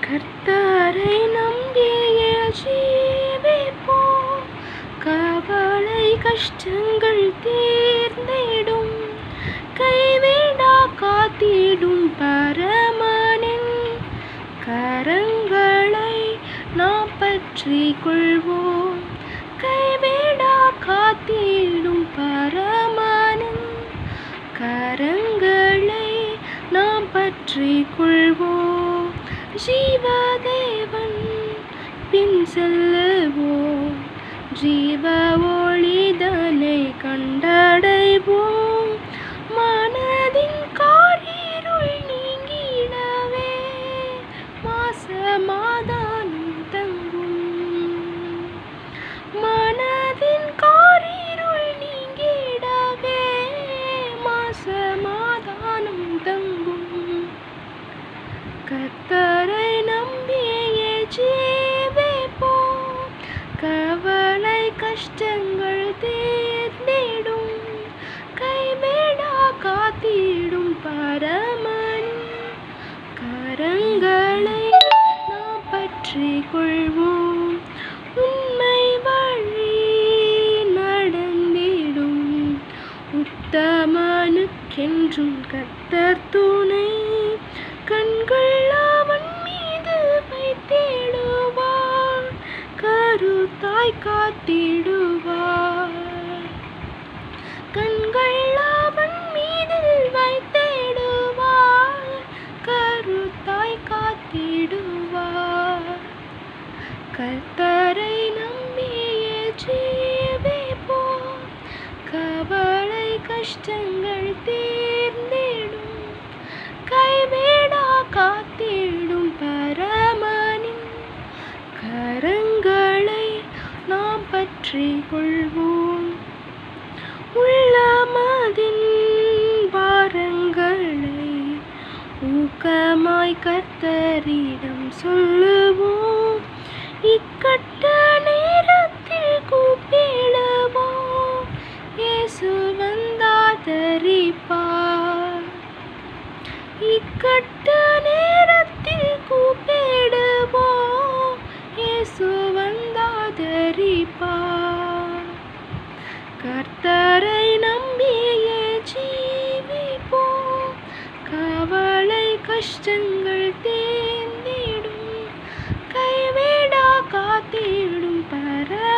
கர்த்தரை நம்பிய ஜீவிப்போம் கவலை கஷ்டங்கள் தீர்ந்திடும் கைவிடா காத்திடும் பரமனின் கரங்களை நாம் பற்றி கொள்வோம் கைவிடா காத்திடும் பரமனின் கரங்களை நாம் பற்றி கொள்வோம் ஜீவதேவன் பின் செல்லுவோம் ஜீவ ஒளிதனை கண்டடைவோம் மனதின் காரிருள் நீங்கிடவே மாசமாதானம் தங்கும் மனதின் காரிருள் நீங்கிடவே மாசமாதானம் தங்கும் கத்தரை நம்பிய ஜீவிப்போம் கவலை கஷ்டங்கள் தீர்ந்திடும் கைவிடா காத்திடும் பரமன் கரங்களை நாம் பற்றி கொள்வோம் உண்மை வழி நடந்திடும் உத்தமனுக்கென்றும் கத்தர் துணை கண்கள் அவன் மீது வைத்திடுவார் கருத்தாய் காத்திடுவார் கண்கள் அவன் மீது வைத்திடுவார் கருத்தாய் காத்திடுவார் கர்த்தரை நம்பிய ஜீவிப்போம் கவலை கஷ்டங்கள் தீர்ந்திடும் கைவிடா காத்திடும் பரமனின் கரங்களை நாம் பற்றி கொள்வோம் உள்ளமதின் பாரங்களை ஊக்கமாய் கர்த்தரிடம் சொல்லுவோம் இக்கட்ட நேரத்தில் கூப்பிடுவோம் இயேசு வந்தாதரிப்பார் இக்கட்ட நேரத்தில் கூப்பிடுவோம் இயேசு வந்தாதரிப்பார் கர்த்தரை நம்பிய ஜீவிப்போம் கவலை கஷ்டங்கள்